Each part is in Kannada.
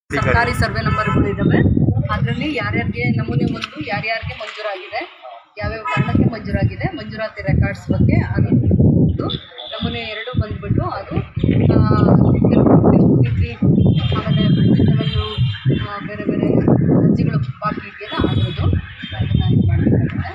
ಸರ್ಕಾರಿ ಸರ್ವೆ ನಂಬರ್ಗಳು ಇದ್ದಾವೆ ಅದರಲ್ಲಿ ಯಾರ್ಯಾರಿಗೆ ನಮೂನೆ ಒಂದು ಯಾರ್ಯಾರಿಗೆ ಮಂಜೂರಾಗಿದೆ ಯಾವ್ಯಾವ ಕಾರಣಕ್ಕೆ ಮಂಜೂರಾಗಿದೆ ಮಂಜೂರಾತಿ ರೆಕಾರ್ಡ್ಸ್ ಬಗ್ಗೆ ಅದು ಒಂದು ನಮೂನೆ ಎರಡು ಬಂದ್ಬಿಟ್ಟು ಅದು ಡಿಗ್ರಿ ಆಮೇಲೆ ರೆವೆನ್ಯೂ ಬೇರೆ ಬೇರೆ ಅರ್ಜಿಗಳು ಬಾಕಿ ಇದೆಯಲ್ಲ ಅದರದ್ದು ಅದನ್ನು ಇದು ಮಾಡಬೇಕಾಗಿದೆ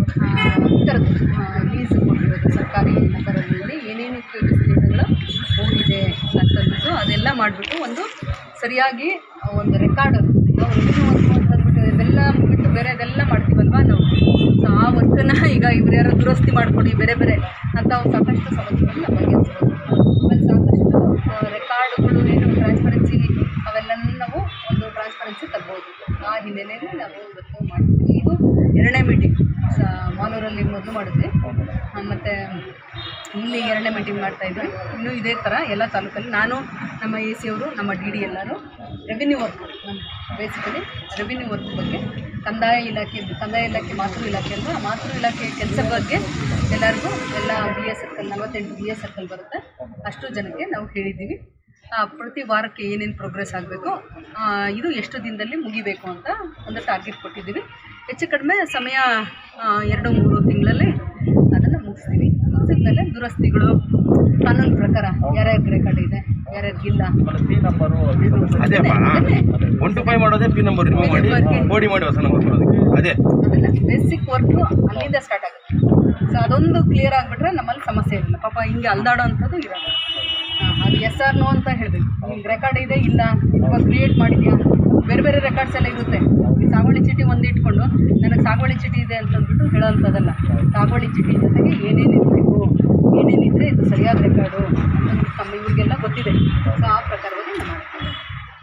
ಈ ಥರದ್ದು ಲೀಸ್ ಕೊಟ್ಟಿರೋದು ಸರ್ಕಾರಿ ನಗರಗಳಲ್ಲಿ ಏನೇನು ಫೆಸಿಲಿಟಿಗಳು ಹೋಗಿದೆ ಅಂತಂದ್ಬಿಟ್ಟು ಅದೆಲ್ಲ ಮಾಡಿಬಿಟ್ಟು ಒಂದು ಸರಿಯಾಗಿ ಒಂದು ರೆಕಾರ್ಡ್ ನಾವು ರೆವಿನ್ಯೂ ವರ್ಕ್ ಅಂತಂದ್ಬಿಟ್ಟು ಇದೆಲ್ಲ ಬಿಟ್ಟು ಬೇರೆ ಅದೆಲ್ಲ ಮಾಡ್ತೀವಲ್ವ ನಾವು ಸೊ ಆ ವರ್ಕನ್ನು ಈಗ ಇವ್ರು ಯಾರೋ ದುರಸ್ತಿ ಮಾಡಿಕೊಡಿ ಬೇರೆ ಬೇರೆ ಅಂತ ಒಂದು ಸಾಕಷ್ಟು ಸಮಸ್ಯೆಗಳನ್ನ ಬಗೆಹರಿಸ್ಬೋದು ಆಮೇಲೆ ಸಾಕಷ್ಟು ರೆಕಾರ್ಡ್ಗಳು ಏನು ಟ್ರಾನ್ಸ್ಪರೆನ್ಸಿ ಅವೆಲ್ಲನೂ ನಾವು ಒಂದು ಟ್ರಾನ್ಸ್ಪರೆನ್ಸಿ ತರ್ಬೋದು ಆ ಹಿನ್ನೆಲೆಯಲ್ಲಿ ನಾವು ಇವತ್ತು ಮಾಡ್ತೀವಿ ಇದು ಎರಡನೇ ಮೀಟಿಂಗ್ ಸ ಮಾಲೂರಲ್ಲಿ ಮೊದಲು ಮಾಡಿದ್ವಿ ಮತ್ತು ಇಲ್ಲಿ ಎರಡನೇ ಮೀಟಿಂಗ್ ಮಾಡ್ತಾ ಇದ್ವಿ ಇನ್ನೂ ಇದೇ ಥರ ಎಲ್ಲ ತಾಲೂಕಲ್ಲಿ ನಾನು ನಮ್ಮ ಎ ಸಿ ಅವರು ನಮ್ಮ ಡಿ ಡಿ ಎಲ್ಲರೂ ರೆವಿನ್ಯೂ ವರ್ಕ್ ನಮ್ಮ ಬೇಸಿಕಲಿ ರೆವಿನ್ಯೂ ವರ್ಕ್ ಬಗ್ಗೆ ಕಂದಾಯ ಇಲಾಖೆ ಕಂದಾಯ ಇಲಾಖೆ ಮಾತೃ ಇಲಾಖೆ ಅಲ್ವಾ ಆ ಮಾತೃ ಇಲಾಖೆ ಕೆಲಸದ ಬಗ್ಗೆ ಎಲ್ಲರಿಗೂ ಎಲ್ಲ ಬಿ ಎಸ್ ಸರ್ಕಲ್ ನಲವತ್ತೆಂಟು ಬಿ ಎಸ್ ಸರ್ಕಲ್ ಬರುತ್ತೆ ಅಷ್ಟು ಜನಕ್ಕೆ ನಾವು ಹೇಳಿದ್ದೀವಿ ಆ, ಪ್ರತಿ ವಾರಕ್ಕೆ ಏನೇನು ಪ್ರೋಗ್ರೆಸ್ ಆಗಬೇಕು ಇದು ಎಷ್ಟು ದಿನದಲ್ಲಿ ಮುಗಿಬೇಕು ಅಂತ ಒಂದು ಟಾರ್ಗೆಟ್ ಕೊಟ್ಟಿದ್ದೀವಿ ಹೆಚ್ಚು ಕಡಿಮೆ ಸಮಯ ಆ, ಎರಡು ಮೂರು ತಿಂಗಳಲ್ಲಿ ಅದನ್ನು ಮುಗಿಸ್ತೀವಿ ಮುಗಿಸಿದ್ಮೇಲೆ ದುರಸ್ತಿಗಳು ಕಾನೂನು ಪ್ರಕಾರ ಯಾರ್ಯಾರಿಗೆ ರೆಕಾರ್ಡ್ ಇದೆ ಯಾರ್ಯಾರಿಗಿಲ್ಲ ಪಿ ನಂಬರು ಅದೇ ಒನ್ ಟು ಫೈವ್ ಮಾಡೋದೇ ಪಿ ನಂಬರ್ ರಿಮೂವ್ ಮಾಡಿ ಬೋಡಿ ಮಾಡಿ ಹೊಸ ನಂಬರ್ ಬರೋದಕ್ಕೆ ಅದೇ ಅದೆಲ್ಲ ಬೇಸಿಕ್ ವರ್ಕು ಅಲ್ಲಿಂದ ಸ್ಟಾರ್ಟ್ ಆಗುತ್ತೆ ಸೊ ಅದೊಂದು ಕ್ಲಿಯರ್ ಆಗಿಬಿಟ್ರೆ ನಮ್ಮಲ್ಲಿ ಸಮಸ್ಯೆ ಇರಲ್ಲ ಪಾಪ ಹಿಂಗೆ ಅಲ್ದಾಡೋ ಅಂಥದ್ದು ಇರಲ್ಲ ಹಾ, ಅದು ಎಸ್ ಆರ್ ನೋ ಅಂತ ಹೇಳಬೇಕು ನಿಮ್ಗೆ ರೆಕಾರ್ಡ್ ಇದೆ ಇಲ್ಲ ಅಥವಾ ಕ್ರಿಯೇಟ್ ಮಾಡಿದ್ಯಾ ಬೇರೆ ಬೇರೆ ರೆಕಾರ್ಡ್ಸ್ ಎಲ್ಲ ಇರುತ್ತೆ ಈ ಸಾಗುವಳಿ ಚೀಟಿ ಒಂದು ಇಟ್ಕೊಂಡು ನನಗೆ ಸಾಗುವಳಿ ಚೀಟಿ ಇದೆ ಅಂತಂದ್ಬಿಟ್ಟು ಹೇಳೋವಂಥದ್ದಲ್ಲ ಸಾಗುವಳಿ ಚೀಟಿ ಜೊತೆಗೆ ಏನೇನು ಇರಬೇಕು ಏನೇನಿದ್ರೆ ಇದು ಸರಿಯಾದ ರೆಕಾರ್ಡು ಅಂತಂದ್ಬಿಟ್ಟು ನಮ್ಮ ಇವ್ರಿಗೆಲ್ಲ ಗೊತ್ತಿದೆ ಸೊ ಆ ಪ್ರಕಾರವಾಗಿ ನಾವು ಮಾಡ್ತೀವಿ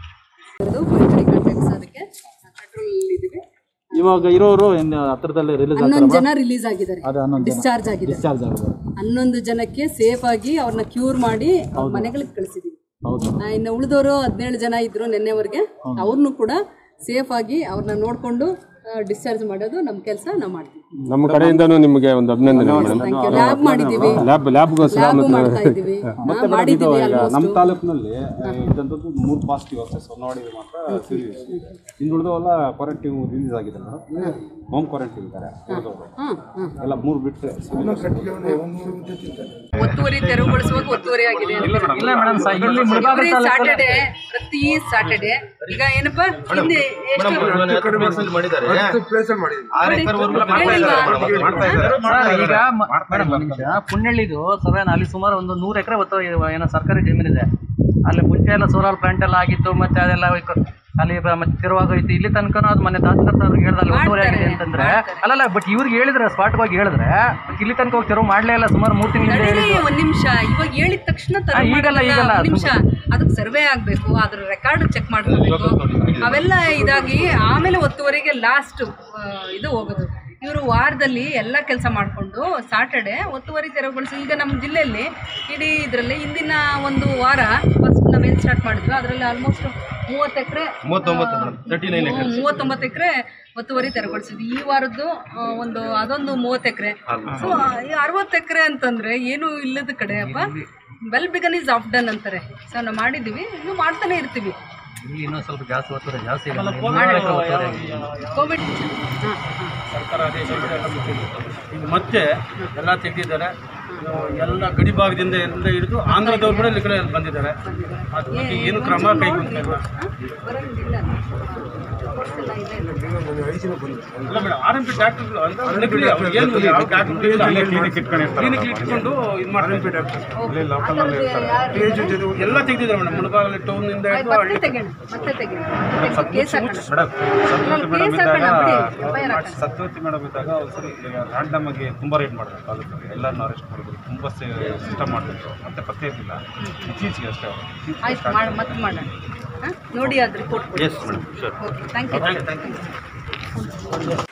ಇದು ಕಾಂಟ್ಯಾಕ್ಟ್ಸ್ ಅದಕ್ಕೆ ಕಂಟ್ರೋಲ್ ಇದ್ದೀವಿ ಇವಾಗ ಇರೋರು ಇನ್ನು ಹತ್ರದಲ್ಲಿ ರಿಲೀಸ್ ಹನ್ನೊಂದು ಜನ ರಿಲೀಸ್ ಆಗಿದ್ದಾರೆ ಅದು ಹನ್ನೊಂದು ಜನ ಡಿಸ್ಚಾರ್ಜ್ ಆಗಿದೆ ಡಿಸ್ಚಾರ್ಜ್ ಆಗಿದೆ ಹನ್ನೊಂದು ಜನಕ್ಕೆ ಸೇಫ್ ಆಗಿ ಅವ್ರನ್ನ ಕ್ಯೂರ್ ಮಾಡಿ ಅವ್ರ ಮನೆಗಳಿಗೆ ಕಳಿಸಿದೀವಿ ಹೌದು ಆ, ಇನ್ನು ಉಳಿದವರು ಹದಿನೇಳು ಜನ ಇದ್ರು ನಿನ್ನೆವರೆಗೆ ಅವ್ರನ್ನೂ ಕೂಡ ಸೇಫ್ ಆಗಿ ಅವ್ರನ್ನ ನೋಡ್ಕೊಂಡು ಡಿಸ್ಚಾರ್ಜ್ ಮಾಡೋದು ನಮ್ಮ ಕೆಲಸ ನಾವು ಮಾಡ್ತೀವಿ ನಮ್ಮ ಕಡೆಯಿಂದನೂ ನಿಮಗೆ ಒಂದು ಅಭಿನಂದನೆ ಮೇಡಮ್ ಥ್ಯಾಂಕ್ ಯು ಲ್ಯಾಬ್ ಮಾಡಿದ್ದೀವಿ ಲ್ಯಾಬ್ ಲ್ಯಾಬ್ಗೋಸ್ಕರ ಲ್ಯಾಬ್ ಮಾಡ್ತಾ ಇದ್ದೀವಿ ಹಾ, ಮಾಡಿದ್ದೀವಿ almost. ನಮ್ಮ ತಾಲೂಕಿನಲ್ಲಿ ಇದ್ದಂಥದ್ದು ಮೂರು ಪಾಸಿಟಿವ್ ಅಷ್ಟೇ ಸೊ ನೋಡಿದ್ರೆ ಮಾತ್ರ ಸೀರಿಯಸ್ ಇನ್ನು ಉಳಿದವೆಲ್ಲ ಕ್ವಾರಂಟೈನ್ ರಿಲೀಸ್ ಆಗಿದೆ ಮೇಡಮ್ ಹೋಮ್ ಕ್ವಾರಂಟೈನ್ ಇದ್ದಾರೆ ಉಳಿದವರು ಹ್ಮ್, ಹ್ಮ್. ಎಲ್ಲ ಮೂರು ಬಿಟ್ಟರೆ ಒತ್ತುವರಿ ತೆರವುಗೊಳಿಸುವಾಗ ಒತ್ತುವರಿ ಆಗಿದೆ ಎವ್ರಿ ಸಾಟರ್ಡೆ ಪ್ರತಿ ಸಾಟರ್ಡೆ ಈಗ ಏನಪ್ಪಾ ಹಿಂದೆ ಎಷ್ಟು ಮಾಡಿದ್ದಾರೆ ಆರು ಎಕರೆ ವರ್ಗು ಹೇಳಿಲ್ವಾ? ಮಾಡ್ತಾ ಇದ್ದಾರೆ ಈಗ ಮ- ಮೇಡಮ್ ಒಂದ್ ನಿಮಿಷ ಪುಣ್ಯಳ್ಳಿದು ಸವೇನ ಅಲ್ಲಿ ಸುಮಾರು ಒಂದು ನೂರು ಎಕರೆ ಒತ್ತು ಏನೋ ಸರ್ಕಾರಿ ಜಮೀನಿದೆ ಅಲ್ಲಿ ಮುಂಚೆ ಎಲ್ಲ ಸೋಲಾರ್ ಪ್ಲಾಂಟ್ ಎಲ್ಲ ಆಗಿತ್ತು ಮತ್ತೆ ಅದೆಲ್ಲ ಕ- ಅಲ್ಲಿ ಬ- ಮತ್ತೆ ತಿರುವಾಗೋಯ್ತು ಇಲ್ಲಿ ತನಕ ಅದು ಮೊನ್ನೆ ದಾಸಕರ್ತ ಅವ್ರಿಗೆ ಹೇಳ್ದಲ್ಲ ಒತ್ತುವರಿ ಆಗಿದೆ ಅಂತಂದ್ರೆ ಅಲ್ಲಲ್ಲ ಬಟ್ ಇವ್ರಿಗೆ ಹೇಳಿದ್ರೆ ಸ್ಪಾಟ್ವಾಗಿ ಹೇಳಿದ್ರೆ ಮತ್ತೆ ಇಲ್ಲಿ ತನಕ ಹೋಗಿ ತೆರವು ಮಾಡ್ಲೇ ಇಲ್ಲ ಸುಮಾರು ಮೂರು ತಿಂಗಳಿಂದ ನಡೀರಿ ಒಂದ್ ನಿಮಿಷ ಇವಾಗ ಹೇಳಿದ ತಕ್ಷಣ ತರ ಹಾ, ಈಗಲ್ಲ, ಈಗಲ್ಲ. ಒಂದ್ ನಿಮಿಷ ಅದಕ್ಕೆ ಸರ್ವೆ ಆಗ್ಬೇಕು ಅದ್ರ ರೆಕಾರ್ಡ್ ಚೆಕ್ ಮಾಡ್ಕೋಬೇಕು ಅವೆಲ್ಲ ಇದಾಗಿ ಆಮೇಲೆ ಒತ್ತುವರಿಗೆ ಲಾಸ್ಟ್ ಇದು ಹೋಗೋದು ಇವರು ವಾರದಲ್ಲಿ ಎಲ್ಲ ಕೆಲಸ ಮಾಡಿಕೊಂಡು ಸಾಟರ್ಡೆ ಒತ್ತುವರಿ ತೆರವುಗೊಳಿಸಿ ಈಗ ನಮ್ಮ ಜಿಲ್ಲೆಯಲ್ಲಿ ಇಡೀ ಇದರಲ್ಲಿ ಇಂದಿನ ಒಂದು ವಾರ ಫಸ್ಟ್ ನಾವೇನು ಸ್ಟಾರ್ಟ್ ಮಾಡಿದ್ವಿ ಅದರಲ್ಲಿ ಆಲ್ಮೋಸ್ಟ್ ಮೂವತ್ತು ಎಕರೆ ಮೂವತ್ತೊಂಬತ್ತು ಮೇಡಮ್ ತರ್ಟಿ ನೈನ್ ಎಕರೆ ಮೂವತ್ತೊಂಬತ್ತು ಎಕರೆ ಒತ್ತುವರಿ ತೆರವುಗೊಳಿಸಿದ್ವಿ ಈ ವಾರದ್ದು ಆ, ಒಂದು ಅದೊಂದು ಮೂವತ್ತು ಎಕರೆ ಸೊ ಈ ಅರವತ್ತು ಎಕರೆ ಅಂತಂದ್ರೆ ಏನು ಇಲ್ಲದ ಕಡೆ ಅಪ್ಪ well begun is half done ಅಂತಾರೆ ಸೊ ನಾವು ಮಾಡಿದ್ದೀವಿ ಇನ್ನೂ ಮಾಡ್ತಾನೆ ಇರ್ತೀವಿ ಇಲ್ಲಿ ಇನ್ನೂ ಸ್ವಲ್ಪ ಜಾಸ್ತಿ ಒತ್ತುವರಿ ಜಾಸ್ತಿ ಇದೆ ಇನ್ನೂರು ಎಕರೆ ಒತ್ತುವರಿ ಆಗಿದೆ. ಕೋವಿಡ್ ಸರ್ಕಾರ ಆದೇಶ ಇದೆ, ಎಲ್ಲ ಬಿಟ್ಟಿದೆ. ಈಗ ಮತ್ತೆ ಎಲ್ಲ ತೆಗೆದಿದ್ದಾರೆ ಇದು ಎಲ್ಲ ಗಡಿ ಭಾಗದಿಂದ ಎಲ್ಲ ಹಿಡಿದು ಆಂಧ್ರದವ್ರು ಕೂಡ ಇಲ್ಲಿ ಕಡೆ ಬಂದಿದ್ದಾರೆ ಅದ್ರ ಬಗ್ಗೆ ಏನು ಕ್ರಮ ಕೈಗೊಂಡಿಲ್ಲ ಬರಂಗಿಲ್ಲ ಅಲ್ಲ ಮೇಡಮ್ ಆರ್ ಎಂ ಪಿ ಡಾಕ್ಟರ್ಗಳು ಅಂದ್ರೆ ನಕಲಿ ಅವ್ರಿಗೆ ಏನು ಯಾವ ಡಾಕ್ಟರ್ ಇಲ್ಲ ಕ್ಲಿನಿಕ್ ಇಟ್ಕೊಂಡು ಇದು ಮಾಡ್ತಾರೆ ಎಲ್ಲ ತೆಗೆದಿದ್ದಾರೆ ಮೇಡಮ್ ಮುಳಬಾಗಲ ಟೌನ್ ಇಂದ ಹಿಡಿದು ಮತ್ತೆ ಹಳ್ಳಿ ತೆಗೋಣ ಮತ್ತೆ ತೆಗೋಣ ಕೇಸ್ ಹಾಕೋಣ ಮೇಡಮ್ ಕೇಸ್ ಹಾಕೋಣ ಬಿಡಿ FIR ಹಾಕೋಣ. ಸತ್ಯವತಿ ಮೇಡಮ್ ಇದ್ದಾಗ ಒಂದ್ಸರಿ ರ್ಯಾಂಡಮ್ ಆಗಿ ತುಂಬ ರೇಟ್ ಮಾಡಿದ್ರು ತಾಲೂಕಲ್ಲಿ ಎಲ್ಲರನ್ನೂ ಅರೆಸ್ಟ್ ಮಾಡಿದ್ರು ತುಂಬ ಸಿಸ್ಟಮ್ ಮಾಡಿದ್ರು ಮತ್ತೆ ಪತ್ತೆ ಇರಲಿಲ್ಲ ಇತ್ತೀಚೆಗೆ ಅಷ್ಟೇ ಅವರು ಆಯ್ತು ಮಾಡಿ ಮತ್ತೆ ಮಾಡೋಣ ಹಾಂ ನೋಡಿ ಅದು ರಿಪೋರ್ಟ್ ಕೊಡಿ yes madam sure okay thank you